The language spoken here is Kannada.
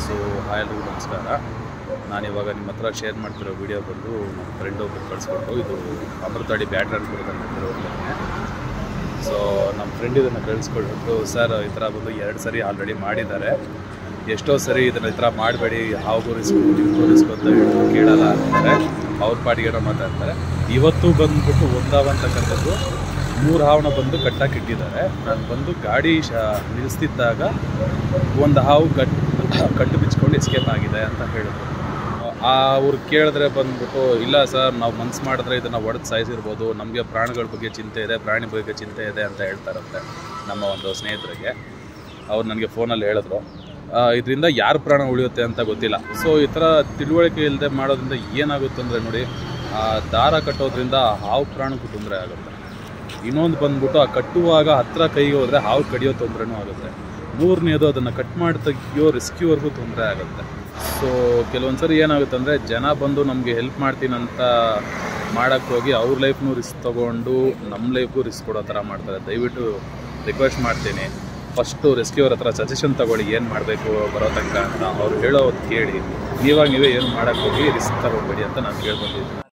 ಸೊ ಹಾಯ್ ಎಲ್ರಿಗೂ ನಮಸ್ಕಾರ ನಾನು ಇವಾಗ ನಿಮ್ಮ ಹತ್ರ ಶೇರ್ ಮಾಡ್ತಿರೋ ವಿಡಿಯೋ ಬಂದು ನಮ್ಮ ಫ್ರೆಂಡ್ ಒಬ್ರು ಕಳಿಸ್ಕೊಟ್ಟು ಇದು ಅಮೃತವಾಡಿ ಬ್ಯಾಟ್ರಾನ್ಪುರದಲ್ಲಿ ನಡೆದಿರೋ ಘಟನೆ ಸೊ ನಮ್ಮ ಫ್ರೆಂಡ್ ಇದನ್ನು ಕಳಿಸ್ಕೊಟ್ಟು ಸರ್ ಈ ಥರ ಬಂದು ಎರಡು ಸರಿ ಆಲ್ರೆಡಿ ಮಾಡಿದ್ದಾರೆ ಎಷ್ಟೋ ಸರಿ ಇದನ್ನು ಈ ಥರ ಮಾಡಬೇಡಿ ಹಾವು ರಿಸ್ಕು ನಿಮಗೂ ರಿಸ್ಕ್ ಅಂತ ಹೇಳಿ ಕೇಳಲ್ಲ ಅಂತಾರೆ ಅವ್ರ ಪಾಟಿಗೆ ಮಾತಾಡ್ತಾರೆ ಇವತ್ತು ಬಂದ್ಬಿಟ್ಟು ಒಂದಾವಂತಕ್ಕಂಥದ್ದು ಮೂರು ಹಾವನ್ನ ಬಂದು ಕಟ್ಟಾಕಿ ಇಟ್ಟಿದ್ದಾರೆ ನಾನು ಬಂದು ಗಾಡಿ ಶ ನಿಲ್ಲಿಸ್ತಿದ್ದಾಗ ಒಂದು ಹಾವು ಕಟ್ ಕಟ್ಟು ಬಿಚ್ಕೊಂಡು ಎಸ್ಕೇಪ್ ಆಗಿದೆ ಅಂತ ಹೇಳಿದ್ರು ಆ ಅವ್ರು ಕೇಳಿದ್ರೆ ಬಂದ್ಬಿಟ್ಟು ಇಲ್ಲ ಸರ್ ನಾವು ಮನ್ಸು ಮಾಡಿದ್ರೆ ಇದನ್ನು ಒಡೆದು ಸಾಯಿಸಿರ್ಬೋದು ನಮಗೆ ಪ್ರಾಣಿಗಳ ಬಗ್ಗೆ ಚಿಂತೆ ಇದೆ ಪ್ರಾಣಿ ಬಗ್ಗೆ ಚಿಂತೆ ಇದೆ ಅಂತ ಹೇಳ್ತಾರಂತೆ ನಮ್ಮ ಒಂದು ಸ್ನೇಹಿತರಿಗೆ ಅವ್ರು ನನಗೆ ಫೋನಲ್ಲಿ ಹೇಳಿದ್ರು ಇದರಿಂದ ಯಾರು ಪ್ರಾಣ ಉಳಿಯುತ್ತೆ ಅಂತ ಗೊತ್ತಿಲ್ಲ ಸೊ ಈ ಥರ ತಿಳುವಳಿಕೆ ಇಲ್ಲದೆ ಮಾಡೋದ್ರಿಂದ ಏನಾಗುತ್ತೆ ಅಂದರೆ ನೋಡಿ ಆ ದಾರ ಕಟ್ಟೋದ್ರಿಂದ ಹಾವು ಪ್ರಾಣಕ್ಕೂ ತೊಂದರೆ ಆಗುತ್ತೆ ಇನ್ನೊಂದು ಬಂದ್ಬಿಟ್ಟು ಆ ಕಟ್ಟುವಾಗ ಹತ್ರ ಕೈಗೆ ಹೋದರೆ ಹಾವು ಕಡಿಯೋ ತೊಂದರೆನೂ ಆಗುತ್ತೆ ಮೂರನೇದು ಅದನ್ನು ಕಟ್ ಮಾಡಿ ತೆಗಿಯೋ ರೆಸ್ಕ್ಯೂವರೆಗೂ ತೊಂದರೆ ಆಗುತ್ತೆ ಸೊ ಕೆಲವೊಂದು ಸರಿ ಏನಾಗುತ್ತೆ ಅಂದರೆ ಜನ ಬಂದು ನಮಗೆ ಹೆಲ್ಪ್ ಮಾಡ್ತೀನಂತ ಮಾಡೋಕ್ಕೆ ಹೋಗಿ ಅವ್ರ ಲೈಫ್ನೂ ರಿಸ್ಕ್ ತೊಗೊಂಡು ನಮ್ಮ ಲೈಫ್ಗೂ ರಿಸ್ಕ್ ಕೊಡೋ ಥರ ಮಾಡ್ತಾರೆ ದಯವಿಟ್ಟು ರಿಕ್ವೆಸ್ಟ್ ಮಾಡ್ತೀನಿ ಫಸ್ಟು ರೆಸ್ಕ್ಯೂವರ್ ಹತ್ರ ಸಜೆಷನ್ ತೊಗೊಳ್ಳಿ ಏನು ಮಾಡಬೇಕು ಬರೋ ತನಕ ಅಂತ ಅವ್ರು ಹೇಳೋದು ಕೇಳಿ ನೀವಾಗ ನೀವೇ ಏನು ಮಾಡೋಕ್ಕೆ ಹೋಗಿ ರಿಸ್ಕ್ ತಗೊಳ್ಬೇಡಿ ಅಂತ ನಾನು ಕೇಳ್ಬಂದಿದ್ದೀನಿ